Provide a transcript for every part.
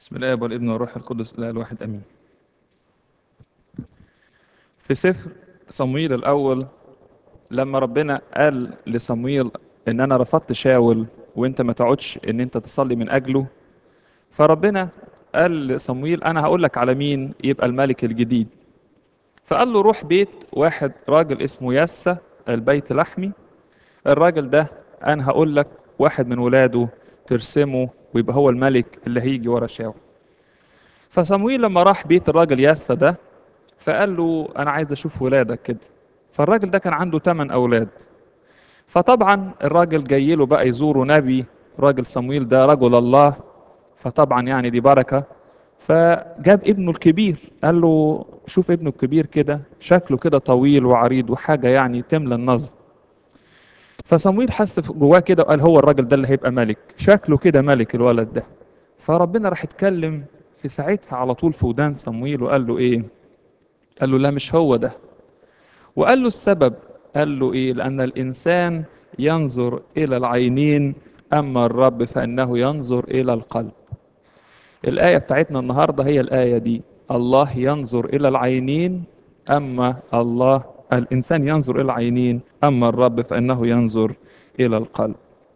بسم الله والابن والروح القدس الاله الواحد امين في سفر صمويل الاول لما ربنا قال لصمويل ان انا رفضت شاول وانت ما تقعدش ان انت تصلي من اجله فربنا قال لصمويل انا هقول لك على مين يبقى الملك الجديد فقال له روح بيت واحد راجل اسمه يسى البيت لحمي الراجل ده انا هقول لك واحد من ولاده ترسمه ويبقى هو الملك اللي هيجي ورا شاول فصمويل لما راح بيت الراجل يسى ده فقال له انا عايز اشوف ولادك كده فالراجل ده كان عنده ثمان اولاد فطبعا الراجل جاي له بقى يزوره نبي راجل صمويل ده رجل الله فطبعا يعني دي بركه فجاب ابنه الكبير قال له شوف ابنه الكبير كده شكله كده طويل وعريض وحاجه يعني تملى النظر فصمويل حس جواه كده وقال هو الراجل ده اللي هيبقى ملك شكله كده ملك الولد ده فربنا راح اتكلم في ساعتها على طول في ودان صمويل وقال له ايه قال له لا مش هو ده وقال له السبب قال له ايه لان الانسان ينظر الى العينين اما الرب فانه ينظر الى القلب الايه بتاعتنا النهارده هي الايه دي الله ينظر الى العينين اما الله الانسان ينظر الى العينين اما الرب فانه ينظر الى القلب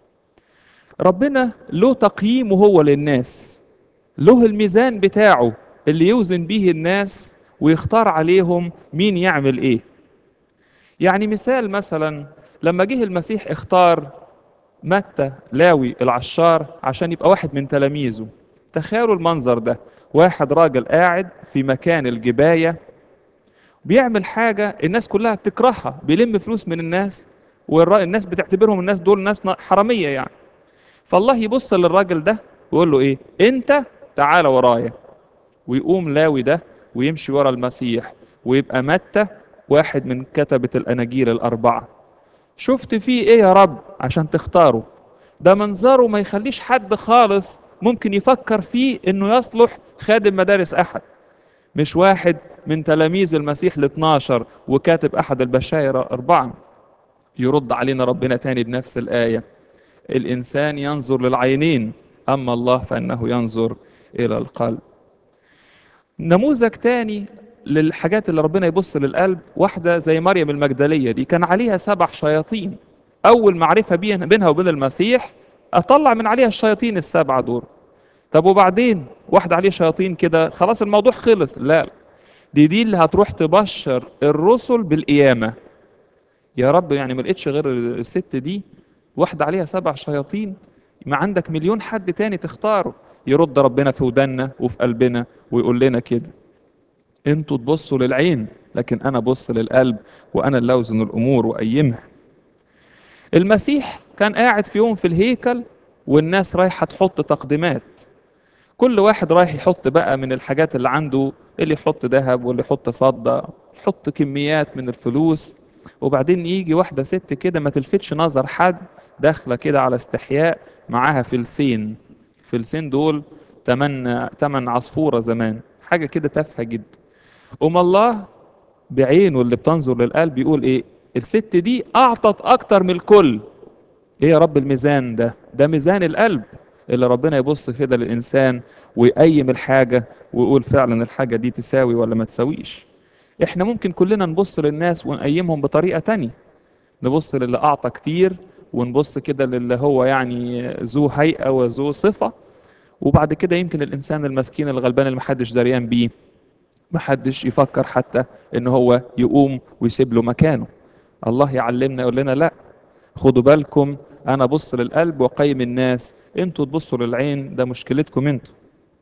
ربنا له تقييمه هو للناس له الميزان بتاعه اللي يوزن به الناس ويختار عليهم مين يعمل ايه يعني مثال مثلا لما جه المسيح اختار متى لاوي العشار عشان يبقى واحد من تلاميذه تخيلوا المنظر ده واحد راجل قاعد في مكان الجباية بيعمل حاجة الناس كلها بتكرهها بيلم فلوس من الناس والناس بتعتبرهم الناس دول ناس حرامية يعني فالله يبص للراجل ده ويقول له ايه انت تعال ورايا ويقوم لاوي ده ويمشي ورا المسيح ويبقى متى واحد من كتبة الأناجيل الأربعة شفت فيه إيه يا رب عشان تختاره ده منظره ما يخليش حد خالص ممكن يفكر فيه إنه يصلح خادم مدارس أحد مش واحد من تلاميذ المسيح ال 12 وكاتب أحد البشائر أربعة يرد علينا ربنا تاني بنفس الآية الإنسان ينظر للعينين أما الله فإنه ينظر إلى القلب نموذج تاني للحاجات اللي ربنا يبص للقلب واحدة زي مريم المجدلية دي كان عليها سبع شياطين أول معرفة بينها وبين المسيح أطلع من عليها الشياطين السبعة دول طب وبعدين واحدة عليه شياطين كده خلاص الموضوع خلص لا دي دي اللي هتروح تبشر الرسل بالقيامة يا رب يعني ما لقيتش غير الست دي واحدة عليها سبع شياطين ما عندك مليون حد تاني تختاره يرد ربنا في ودنا وفي قلبنا ويقول لنا كده انتوا تبصوا للعين لكن انا بص للقلب وانا اللي اوزن الامور وايمها المسيح كان قاعد في يوم في الهيكل والناس رايحه تحط تقديمات كل واحد رايح يحط بقى من الحاجات اللي عنده اللي يحط ذهب واللي يحط فضه يحط كميات من الفلوس وبعدين يجي واحده ست كده ما تلفتش نظر حد داخله كده على استحياء معاها فلسين فلسين دول تمن تمن عصفوره زمان حاجه كده تافهه جدا أم الله بعينه اللي بتنظر للقلب يقول ايه الست دي اعطت اكتر من الكل ايه يا رب الميزان ده ده ميزان القلب اللي ربنا يبص كده للانسان ويقيم الحاجه ويقول فعلا الحاجه دي تساوي ولا ما تساويش احنا ممكن كلنا نبص للناس ونقيمهم بطريقه تانية نبص للي اعطى كتير ونبص كده للي هو يعني ذو هيئه وذو صفه وبعد كده يمكن الانسان المسكين الغلبان اللي محدش دريان بيه محدش يفكر حتى ان هو يقوم ويسيب له مكانه الله يعلمنا يقول لنا لا خدوا بالكم انا بص للقلب وقيم الناس انتوا تبصوا للعين ده مشكلتكم انتوا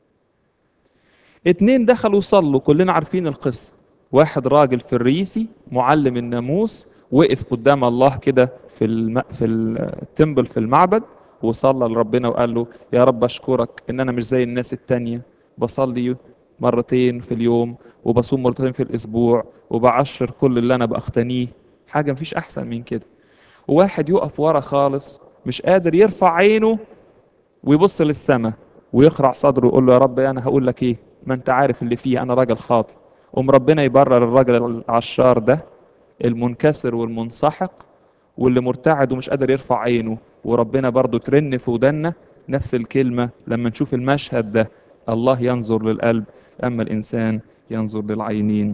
اتنين دخلوا صلوا كلنا عارفين القصة واحد راجل في الريسي معلم الناموس وقف قدام الله كده في الم... في التمبل في المعبد وصلى لربنا وقال له يا رب اشكرك ان انا مش زي الناس التانية بصلي مرتين في اليوم وبصوم مرتين في الاسبوع وبعشر كل اللي انا باختنيه حاجه مفيش احسن من كده وواحد يقف ورا خالص مش قادر يرفع عينه ويبص للسماء ويخرع صدره ويقول له يا رب انا هقول لك ايه ما انت عارف اللي فيه انا راجل خاطئ قوم ربنا يبرر الراجل العشار ده المنكسر والمنسحق واللي مرتعد ومش قادر يرفع عينه وربنا برضه ترن في ودنا نفس الكلمه لما نشوف المشهد ده الله ينظر للقلب أما الإنسان ينظر للعينين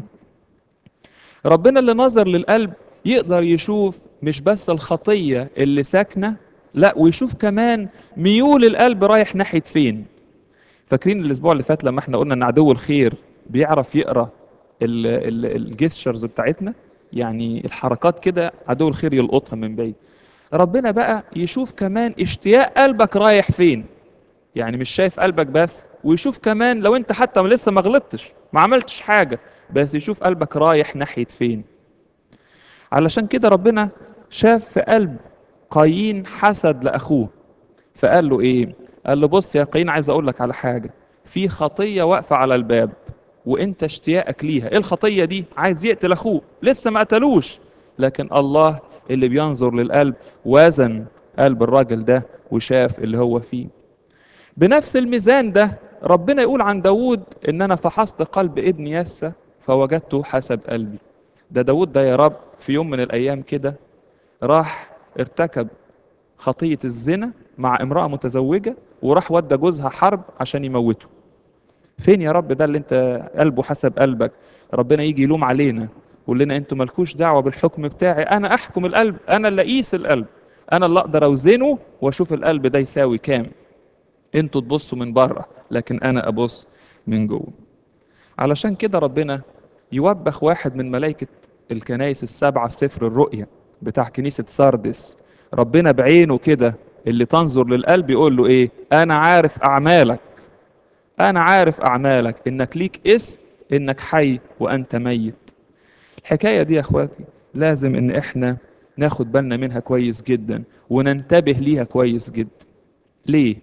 ربنا اللي نظر للقلب يقدر يشوف مش بس الخطية اللي ساكنة لا ويشوف كمان ميول القلب رايح ناحية فين فاكرين الأسبوع اللي فات لما احنا قلنا إن عدو الخير بيعرف يقرأ الجيستشرز بتاعتنا يعني الحركات كده عدو الخير يلقطها من بعيد ربنا بقى يشوف كمان اشتياق قلبك رايح فين يعني مش شايف قلبك بس ويشوف كمان لو انت حتى لسه ما غلطتش ما عملتش حاجة بس يشوف قلبك رايح ناحية فين علشان كده ربنا شاف في قلب قايين حسد لأخوه فقال له ايه قال له بص يا قايين عايز اقول لك على حاجة في خطية واقفة على الباب وانت اشتياقك ليها ايه الخطية دي عايز يقتل اخوه لسه ما قتلوش لكن الله اللي بينظر للقلب وزن قلب الراجل ده وشاف اللي هو فيه بنفس الميزان ده ربنا يقول عن داود ان انا فحصت قلب ابن يسى فوجدته حسب قلبي ده داود ده يا رب في يوم من الايام كده راح ارتكب خطية الزنا مع امرأة متزوجة وراح ودى جوزها حرب عشان يموته فين يا رب ده اللي انت قلبه حسب قلبك ربنا يجي يلوم علينا يقول لنا انتوا مالكوش دعوه بالحكم بتاعي انا احكم القلب انا اللي اقيس القلب انا اللي اقدر اوزنه واشوف القلب ده يساوي كام انتوا تبصوا من بره لكن انا ابص من جوه علشان كده ربنا يوبخ واحد من ملائكه الكنائس السبعه في سفر الرؤيا بتاع كنيسه ساردس ربنا بعينه كده اللي تنظر للقلب يقول له ايه انا عارف اعمالك انا عارف اعمالك انك ليك اسم انك حي وانت ميت الحكايه دي يا اخواتي لازم ان احنا ناخد بالنا منها كويس جدا وننتبه ليها كويس جدا ليه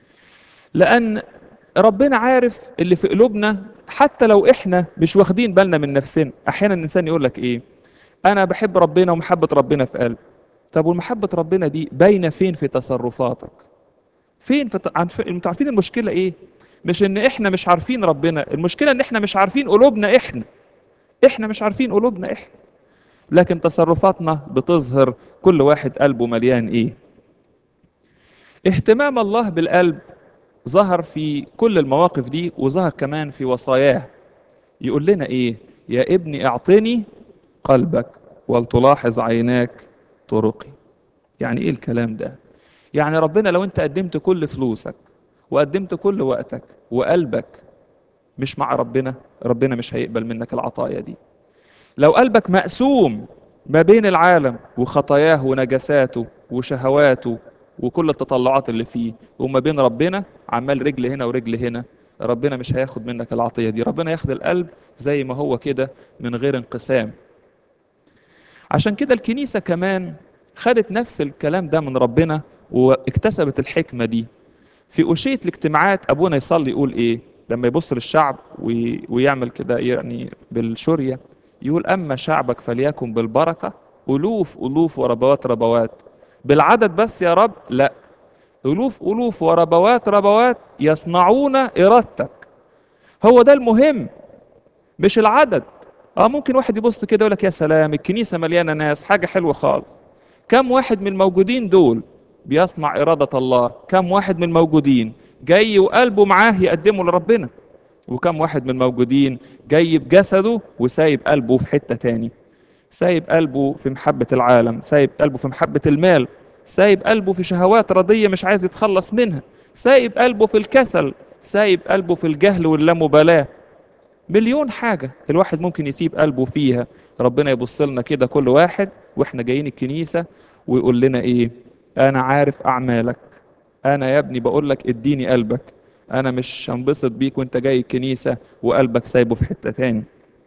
لان ربنا عارف اللي في قلوبنا حتى لو احنا مش واخدين بالنا من نفسنا احيانا الانسان يقول لك ايه انا بحب ربنا ومحبه ربنا في قلبي طب ومحبه ربنا دي باينه فين في تصرفاتك فين في انتوا عارفين المشكله ايه مش ان احنا مش عارفين ربنا المشكله ان احنا مش عارفين قلوبنا احنا احنا مش عارفين قلوبنا احنا لكن تصرفاتنا بتظهر كل واحد قلبه مليان ايه اهتمام الله بالقلب ظهر في كل المواقف دي وظهر كمان في وصاياه يقول لنا ايه يا ابني اعطني قلبك ولتلاحظ عيناك طرقي يعني ايه الكلام ده يعني ربنا لو انت قدمت كل فلوسك وقدمت كل وقتك وقلبك مش مع ربنا ربنا مش هيقبل منك العطايا دي لو قلبك مقسوم ما بين العالم وخطاياه ونجساته وشهواته وكل التطلعات اللي فيه وما بين ربنا عمال رجل هنا ورجل هنا ربنا مش هياخد منك العطية دي ربنا ياخد القلب زي ما هو كده من غير انقسام عشان كده الكنيسة كمان خدت نفس الكلام ده من ربنا واكتسبت الحكمة دي في أشية الاجتماعات أبونا يصلي يقول إيه لما يبص للشعب وي... ويعمل كده يعني بالشورية يقول أما شعبك فليكن بالبركة ألوف ألوف وربوات ربوات بالعدد بس يا رب لا ألوف ألوف وربوات ربوات يصنعون إرادتك هو ده المهم مش العدد اه ممكن واحد يبص كده يقول لك يا سلام الكنيسة مليانة ناس حاجة حلوة خالص كم واحد من الموجودين دول بيصنع إرادة الله كم واحد من الموجودين جاي وقلبه معاه يقدمه لربنا وكم واحد من الموجودين جاي بجسده وسايب قلبه في حتة تاني سايب قلبه في محبة العالم سايب قلبه في محبة المال سايب قلبه في شهوات رضية مش عايز يتخلص منها سايب قلبه في الكسل سايب قلبه في الجهل واللامبالاة مليون حاجة الواحد ممكن يسيب قلبه فيها ربنا يبص لنا كده كل واحد واحنا جايين الكنيسة ويقول لنا ايه انا عارف اعمالك انا يا ابني بقول لك اديني قلبك انا مش هنبسط بيك وانت جاي الكنيسة وقلبك سايبه في حتة تاني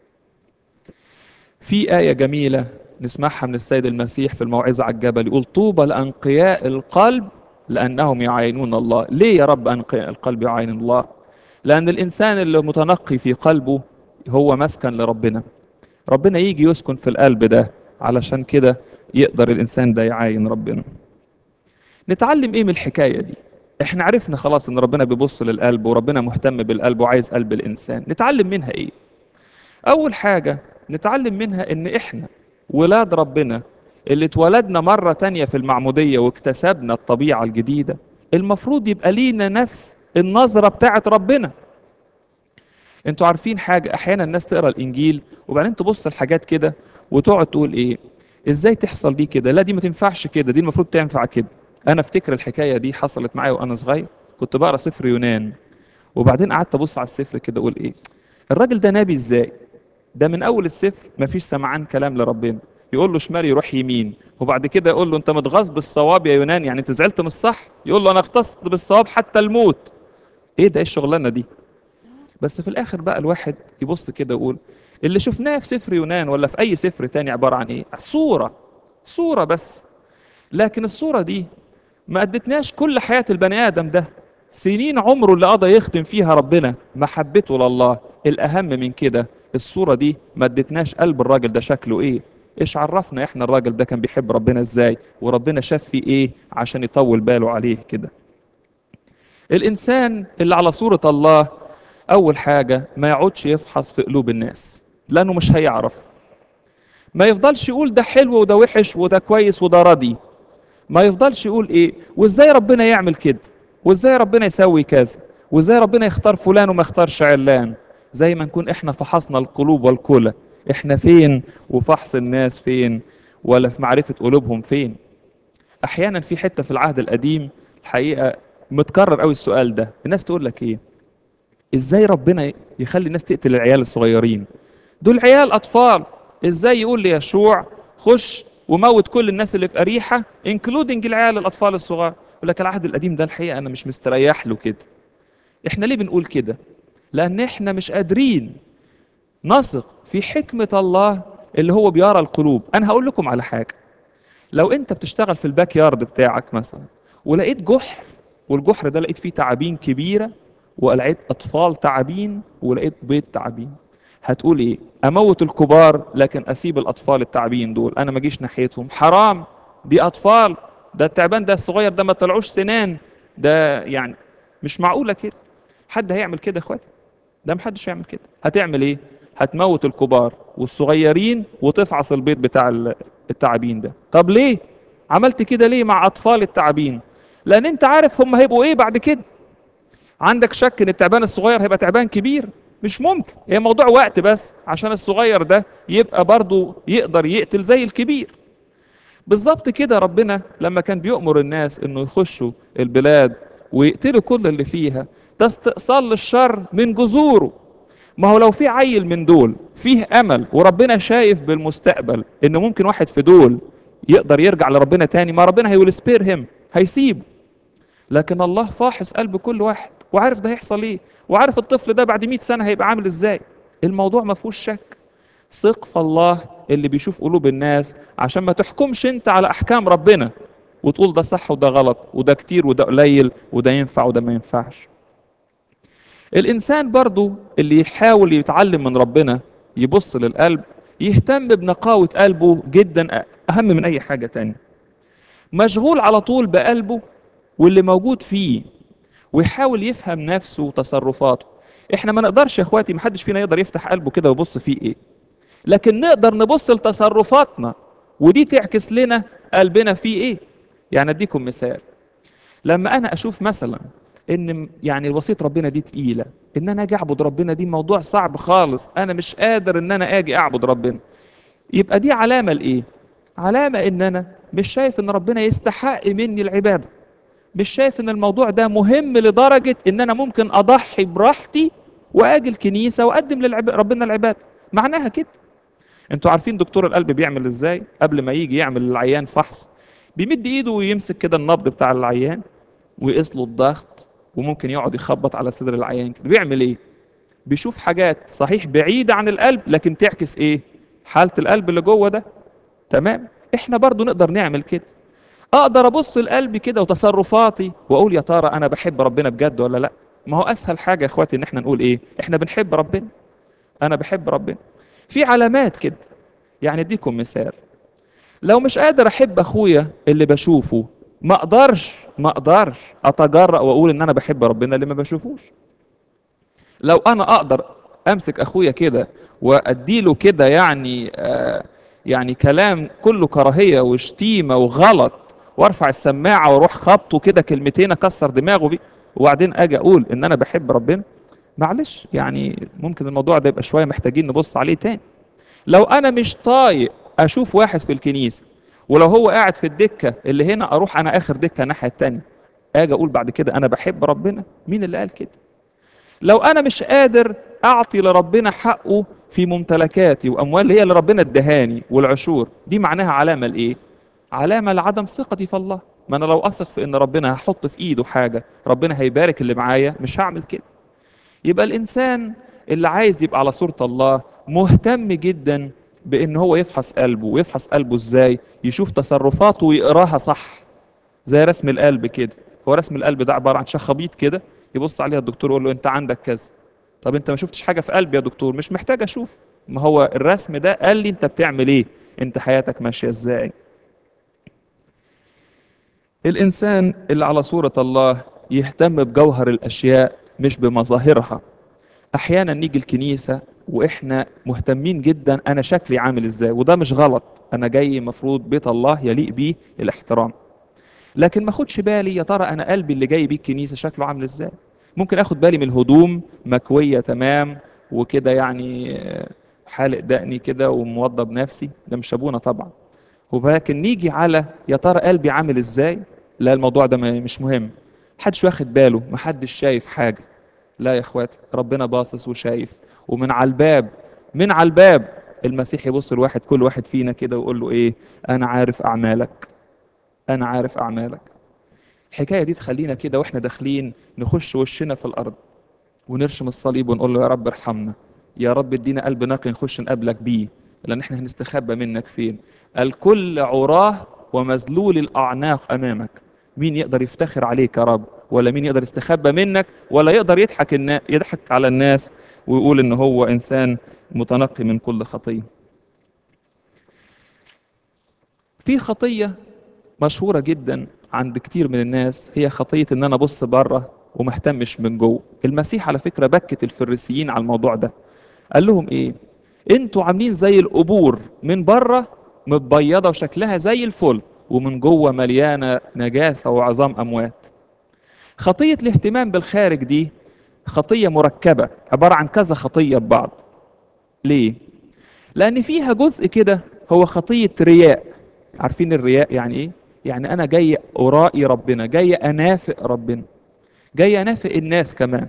في آية جميلة نسمعها من السيد المسيح في الموعظة على الجبل يقول طوبى لأنقياء القلب لأنهم يعاينون الله ليه يا رب أنقياء القلب يعاين الله لأن الإنسان اللي متنقي في قلبه هو مسكن لربنا ربنا يجي يسكن في القلب ده علشان كده يقدر الإنسان ده يعاين ربنا نتعلم إيه من الحكاية دي احنا عرفنا خلاص ان ربنا بيبص للقلب وربنا مهتم بالقلب وعايز قلب الانسان نتعلم منها ايه اول حاجة نتعلم منها ان احنا ولاد ربنا اللي اتولدنا مرة تانية في المعمودية واكتسبنا الطبيعة الجديدة المفروض يبقى لينا نفس النظرة بتاعت ربنا انتوا عارفين حاجة احيانا الناس تقرا الانجيل وبعدين تبص الحاجات كده وتقعد تقول ايه ازاي تحصل دي كده لا دي ما تنفعش كده دي المفروض تنفع كده انا افتكر الحكاية دي حصلت معايا وانا صغير كنت بقرا سفر يونان وبعدين قعدت ابص على السفر كده اقول ايه الراجل ده نبي ازاي ده من اول السفر مفيش سمعان كلام لربنا يقول له شمال يروح يمين وبعد كده يقول له انت متغاظ بالصواب يا يونان يعني انت زعلت من الصح يقول له انا اختصت بالصواب حتى الموت ايه ده ايه الشغلانه دي بس في الاخر بقى الواحد يبص كده ويقول اللي شفناه في سفر يونان ولا في اي سفر تاني عباره عن ايه صوره صوره بس لكن الصوره دي ما ادتناش كل حياه البني ادم ده سنين عمره اللي قضى يخدم فيها ربنا محبته لله الاهم من كده الصوره دي ما ادتناش قلب الراجل ده شكله ايه ايش عرفنا احنا الراجل ده كان بيحب ربنا ازاي وربنا شاف فيه ايه عشان يطول باله عليه كده الانسان اللي على صورة الله اول حاجة ما يقعدش يفحص في قلوب الناس لانه مش هيعرف ما يفضلش يقول ده حلو وده وحش وده كويس وده راضي ما يفضلش يقول ايه وازاي ربنا يعمل كده وازاي ربنا يسوي كذا وازاي ربنا يختار فلان وما يختارش علان زي ما نكون احنا فحصنا القلوب والكلى احنا فين وفحص الناس فين ولا في معرفة قلوبهم فين احيانا في حتة في العهد القديم الحقيقة متكرر قوي السؤال ده الناس تقول لك ايه ازاي ربنا يخلي الناس تقتل العيال الصغيرين دول عيال اطفال ازاي يقول ليشوع خش وموت كل الناس اللي في اريحه انكلودنج العيال الاطفال الصغار يقول لك العهد القديم ده الحقيقه انا مش مستريح له كده احنا ليه بنقول كده لان احنا مش قادرين نثق في حكمه الله اللي هو بيرى القلوب انا هقول لكم على حاجه لو انت بتشتغل في الباك يارد بتاعك مثلا ولقيت جحر والجحر ده لقيت فيه تعابين كبيره ولقيت اطفال تعابين ولقيت بيض تعابين هتقول ايه اموت الكبار لكن اسيب الاطفال التعابين دول انا ما اجيش ناحيتهم حرام دي اطفال ده التعبان ده الصغير ده ما طلعوش سنان ده يعني مش معقوله كده حد هيعمل كده يا اخواتي ده محدش يعمل كده هتعمل ايه هتموت الكبار والصغيرين وتفعص البيض بتاع التعابين ده طب ليه عملت كده ليه مع اطفال التعابين لان انت عارف هم هيبقوا ايه بعد كده عندك شك ان التعبان الصغير هيبقى تعبان كبير مش ممكن هي موضوع وقت بس عشان الصغير ده يبقى برضه يقدر يقتل زي الكبير بالظبط كده ربنا لما كان بيؤمر الناس انه يخشوا البلاد ويقتلوا كل اللي فيها ده استئصال للشر من جذوره ما هو لو في عيل من دول فيه امل وربنا شايف بالمستقبل ان ممكن واحد في دول يقدر يرجع لربنا تاني ما ربنا هيقول سبير هيم هيسيبه لكن الله فاحص قلب كل واحد وعارف ده هيحصل ايه وعارف الطفل ده بعد 100 سنه هيبقى عامل ازاي الموضوع ما فيهوش شك ثق في الله اللي بيشوف قلوب الناس عشان ما تحكمش انت على احكام ربنا وتقول ده صح وده غلط وده كتير وده قليل وده ينفع وده ما ينفعش الانسان برضو اللي يحاول يتعلم من ربنا يبص للقلب يهتم بنقاوة قلبه جدا اهم من اي حاجة تانية مشغول على طول بقلبه واللي موجود فيه ويحاول يفهم نفسه وتصرفاته احنا ما نقدرش يا اخواتي محدش فينا يقدر يفتح قلبه كده ويبص فيه ايه لكن نقدر نبص لتصرفاتنا ودي تعكس لنا قلبنا فيه ايه يعني اديكم مثال لما انا اشوف مثلا ان يعني وصيه ربنا دي تقيله ان انا اجي اعبد ربنا دي موضوع صعب خالص انا مش قادر ان انا اجي اعبد ربنا يبقى دي علامه لايه علامه ان انا مش شايف ان ربنا يستحق مني العباده مش شايف ان الموضوع ده مهم لدرجه ان انا ممكن اضحي براحتي واجي الكنيسه واقدم للعب... ربنا العباده معناها كده انتوا عارفين دكتور القلب بيعمل ازاي قبل ما يجي يعمل للعيان فحص بيمد ايده ويمسك كده النبض بتاع العيان ويقيس له الضغط وممكن يقعد يخبط على صدر العيان كده بيعمل ايه بيشوف حاجات صحيح بعيده عن القلب لكن تعكس ايه حاله القلب اللي جوه ده تمام احنا برضو نقدر نعمل كده اقدر ابص لقلبي كده وتصرفاتي واقول يا ترى انا بحب ربنا بجد ولا لا ما هو اسهل حاجه يا اخواتي ان احنا نقول ايه احنا بنحب ربنا انا بحب ربنا في علامات كده يعني اديكم مثال لو مش قادر احب اخويا اللي بشوفه ما اقدرش ما اقدرش اتجرأ واقول ان انا بحب ربنا اللي ما بشوفوش لو انا اقدر امسك اخويا كده واديله كده يعني آه يعني كلام كله كراهيه وشتيمه وغلط وارفع السماعه واروح خبطه كده كلمتين اكسر دماغه بيه وبعدين اجي اقول ان انا بحب ربنا معلش يعني ممكن الموضوع ده يبقى شويه محتاجين نبص عليه تاني لو انا مش طايق اشوف واحد في الكنيسه ولو هو قاعد في الدكه اللي هنا اروح انا اخر دكه الناحيه التانيه اجي اقول بعد كده انا بحب ربنا مين اللي قال كده لو انا مش قادر اعطي لربنا حقه في ممتلكاتي واموال اللي هي اللي ربنا ادهاني والعشور دي معناها علامه لايه علامه لعدم ثقتي في الله ما انا لو اثق في ان ربنا هحط في ايده حاجه ربنا هيبارك اللي معايا مش هعمل كده يبقى الانسان اللي عايز يبقى على صورة الله مهتم جدا بان هو يفحص قلبه ويفحص قلبه ازاي يشوف تصرفاته ويقراها صح زي رسم القلب كده هو رسم القلب ده عبارة عن شخابيط كده يبص عليها الدكتور يقول له انت عندك كذا طب انت ما شفتش حاجة في قلبي يا دكتور مش محتاج اشوف ما هو الرسم ده قال لي انت بتعمل ايه انت حياتك ماشية ازاي الانسان اللي على صورة الله يهتم بجوهر الاشياء مش بمظاهرها احيانا نيجي الكنيسة واحنا مهتمين جدا انا شكلي عامل ازاي وده مش غلط انا جاي مفروض بيت الله يليق بيه الاحترام لكن ما اخدش بالي يا ترى انا قلبي اللي جاي بيه الكنيسة شكله عامل ازاي ممكن اخد بالي من الهدوم مكوية تمام وكده يعني حالق دقني كده وموضب نفسي ده مش ابونا طبعا ولكن نيجي على يا ترى قلبي عامل ازاي لا الموضوع ده مش مهم محدش واخد باله محدش شايف حاجة لا يا اخواتي ربنا باصص وشايف ومن على الباب من على الباب المسيح يبص الواحد كل واحد فينا كده ويقول له ايه انا عارف اعمالك انا عارف اعمالك الحكايه دي تخلينا كده واحنا داخلين نخش وشنا في الارض ونرشم الصليب ونقول له يا رب ارحمنا يا رب ادينا قلب نقي نخش نقابلك بيه لان احنا هنستخبى منك فين الكل عراه ومذلول الاعناق امامك مين يقدر يفتخر عليك يا رب ولا مين يقدر يستخبى منك ولا يقدر يضحك النا... يضحك على الناس ويقول ان هو انسان متنقي من كل خطيه في خطيه مشهوره جدا عند كتير من الناس هي خطيه ان انا ابص بره ومهتمش من جوه المسيح على فكره بكت الفريسيين على الموضوع ده قال لهم ايه انتوا عاملين زي القبور من بره متبيضه وشكلها زي الفل ومن جوه مليانه نجاسه وعظام اموات خطيه الاهتمام بالخارج دي خطيه مركبه عباره عن كذا خطيه ببعض ليه لان فيها جزء كده هو خطيه رياء عارفين الرياء يعني ايه يعني انا جاي ارائي ربنا جاي انافق ربنا جاي انافق الناس كمان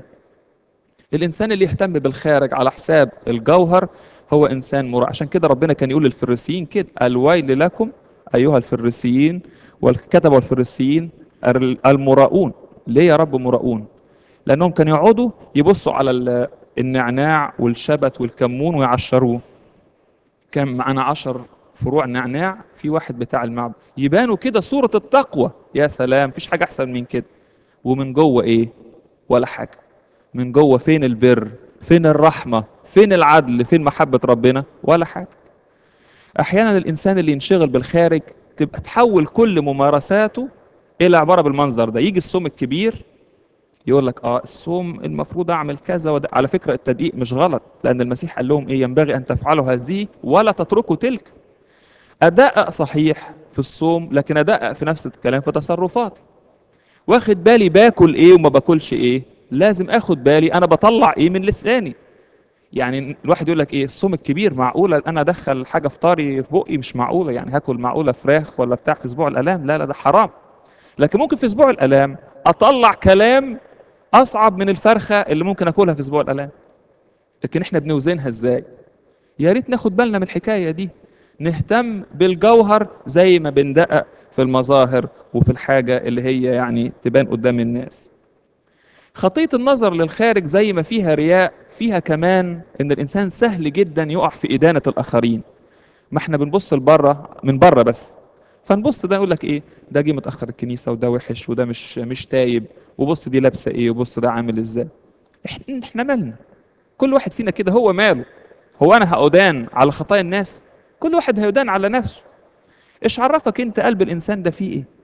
الانسان اللي يهتم بالخارج على حساب الجوهر هو انسان مرائي عشان كده ربنا كان يقول للفريسيين كده الويل لكم ايها الفريسيين والكتبه والفريسيين المراؤون ليه يا رب مراؤون لانهم كانوا يقعدوا يبصوا على النعناع والشبت والكمون ويعشروه كان معانا عشر فروع نعناع في واحد بتاع المعبد يبانوا كده صورة التقوى يا سلام مفيش حاجة أحسن من كده ومن جوه إيه ولا حاجة من جوه فين البر فين الرحمة فين العدل فين محبة ربنا ولا حاجة أحيانا الإنسان اللي ينشغل بالخارج تبقى تحول كل ممارساته إلى عبارة بالمنظر ده يجي الصوم الكبير يقول لك اه الصوم المفروض اعمل كذا وده على فكره التدقيق مش غلط لان المسيح قال لهم ايه ينبغي ان تفعلوا هذه ولا تتركوا تلك ادقق صحيح في الصوم لكن ادقق في نفس الكلام في تصرفاتي واخد بالي باكل ايه وما باكلش ايه لازم اخد بالي انا بطلع ايه من لساني يعني الواحد يقول لك ايه الصوم الكبير معقوله انا ادخل حاجه في طاري في بقي مش معقوله يعني هاكل معقوله فراخ ولا بتاع في اسبوع الالام لا لا ده حرام لكن ممكن في اسبوع الالام اطلع كلام اصعب من الفرخه اللي ممكن اكلها في اسبوع الالام لكن احنا بنوزنها ازاي يا ريت ناخد بالنا من الحكايه دي نهتم بالجوهر زي ما بندقق في المظاهر وفي الحاجه اللي هي يعني تبان قدام الناس خطيه النظر للخارج زي ما فيها رياء فيها كمان ان الانسان سهل جدا يقع في ادانه الاخرين ما احنا بنبص لبره من بره بس فنبص ده يقول لك ايه ده جه متاخر الكنيسه وده وحش وده مش مش تايب وبص دي لابسه ايه وبص ده عامل ازاي احنا احنا مالنا كل واحد فينا كده هو ماله هو انا هأدان على خطايا الناس كل واحد هيدان على نفسه ايش عرفك انت قلب الانسان ده فيه ايه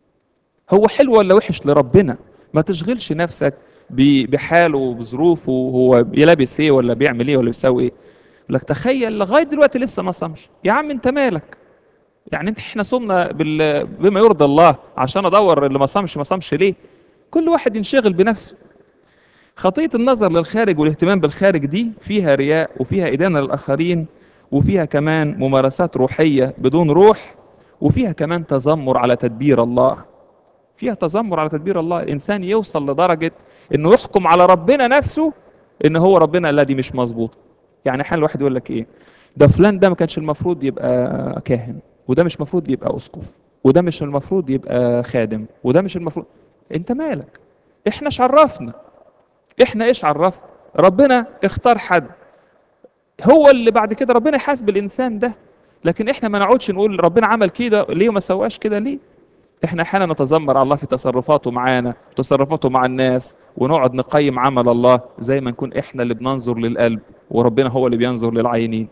هو حلو ولا وحش لربنا ما تشغلش نفسك بحاله وبظروفه وهو لابس ايه ولا بيعمل ايه ولا بيسوي ايه لك تخيل لغايه دلوقتي لسه ما صامش يا عم انت مالك يعني انت احنا صمنا بال... بما يرضي الله عشان ادور اللي ما صامش ما صامش ليه كل واحد ينشغل بنفسه خطية النظر للخارج والاهتمام بالخارج دي فيها رياء وفيها إدانة للآخرين وفيها كمان ممارسات روحية بدون روح وفيها كمان تذمر على تدبير الله فيها تذمر على تدبير الله الإنسان يوصل لدرجة إنه يحكم على ربنا نفسه إن هو ربنا الذي مش مظبوط يعني حال الواحد يقول لك إيه ده فلان ده ما كانش المفروض يبقى كاهن وده مش المفروض يبقى أسقف وده مش المفروض يبقى خادم وده مش المفروض انت مالك احنا ايش عرفنا احنا ايش عرفنا ربنا اختار حد هو اللي بعد كده ربنا يحاسب الانسان ده لكن احنا ما نقعدش نقول ربنا عمل كده ليه وما سواش كده ليه احنا احيانا نتذمر على الله في تصرفاته معانا تصرفاته مع الناس ونقعد نقيم عمل الله زي ما نكون احنا اللي بننظر للقلب وربنا هو اللي بينظر للعينين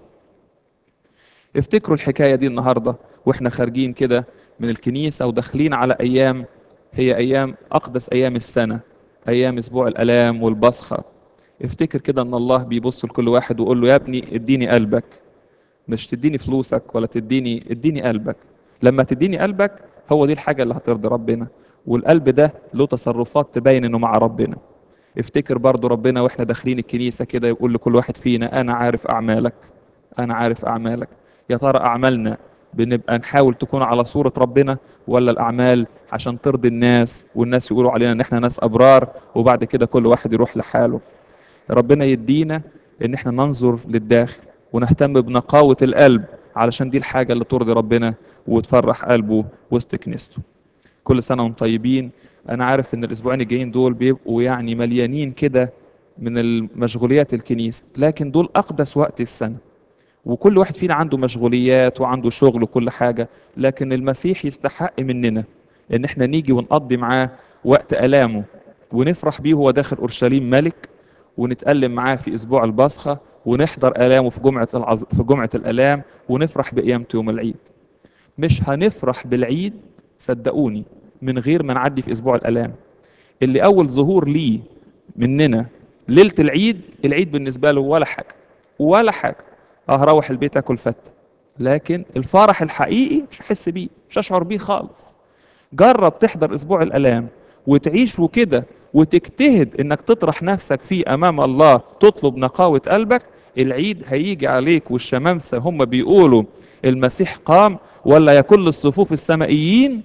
افتكروا الحكاية دي النهاردة واحنا خارجين كده من الكنيسة وداخلين على أيام هي أيام أقدس أيام السنة أيام أسبوع الآلام والبصخة افتكر كده أن الله بيبص لكل واحد ويقول له يا ابني اديني قلبك مش تديني فلوسك ولا تديني اديني قلبك لما تديني قلبك هو دي الحاجة اللي هترضي ربنا والقلب ده له تصرفات تبين انه مع ربنا افتكر برضو ربنا واحنا داخلين الكنيسة كده يقول لكل واحد فينا انا عارف اعمالك انا عارف اعمالك يا ترى اعمالنا بنبقى نحاول تكون على صورة ربنا ولا الأعمال عشان ترضي الناس والناس يقولوا علينا إن إحنا ناس أبرار وبعد كده كل واحد يروح لحاله ربنا يدينا إن إحنا ننظر للداخل ونهتم بنقاوة القلب علشان دي الحاجة اللي ترضي ربنا وتفرح قلبه وسط كنيسته كل سنة وانتم طيبين أنا عارف إن الأسبوعين الجايين دول بيبقوا يعني مليانين كده من المشغوليات الكنيسة لكن دول أقدس وقت السنة وكل واحد فينا عنده مشغوليات وعنده شغل وكل حاجة لكن المسيح يستحق مننا ان احنا نيجي ونقضي معاه وقت ألامه ونفرح بيه وهو داخل أورشليم ملك ونتألم معاه في أسبوع البصخة ونحضر آلامه في جمعة العز... في جمعة الآلام ونفرح بقيامته يوم العيد مش هنفرح بالعيد صدقوني من غير ما نعدي في أسبوع الآلام اللي أول ظهور ليه مننا ليلة العيد العيد بالنسبة له ولا حاجة ولا حاجة اه هروح البيت اكل فتة لكن الفرح الحقيقي مش هحس بيه مش هشعر بيه خالص جرب تحضر اسبوع الالام وتعيشه كده وتجتهد انك تطرح نفسك فيه امام الله تطلب نقاوة قلبك العيد هيجي عليك والشمامسة هم بيقولوا المسيح قام ولا يا كل الصفوف السمائيين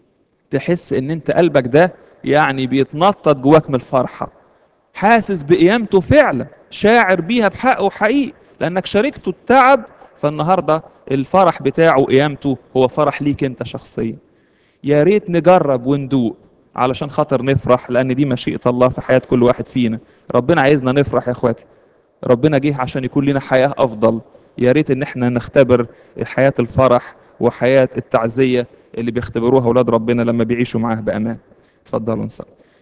تحس ان انت قلبك ده يعني بيتنطط جواك من الفرحة حاسس بقيامته فعلا شاعر بيها بحق وحقيقي لانك شاركته التعب فالنهارده الفرح بتاعه قيامته هو فرح ليك انت شخصيا يا ريت نجرب وندوق علشان خاطر نفرح لان دي مشيئه الله في حياه كل واحد فينا ربنا عايزنا نفرح يا اخواتي ربنا جه عشان يكون لنا حياه افضل يا ريت ان احنا نختبر حياه الفرح وحياه التعزيه اللي بيختبروها اولاد ربنا لما بيعيشوا معاه بامان اتفضلوا نصلي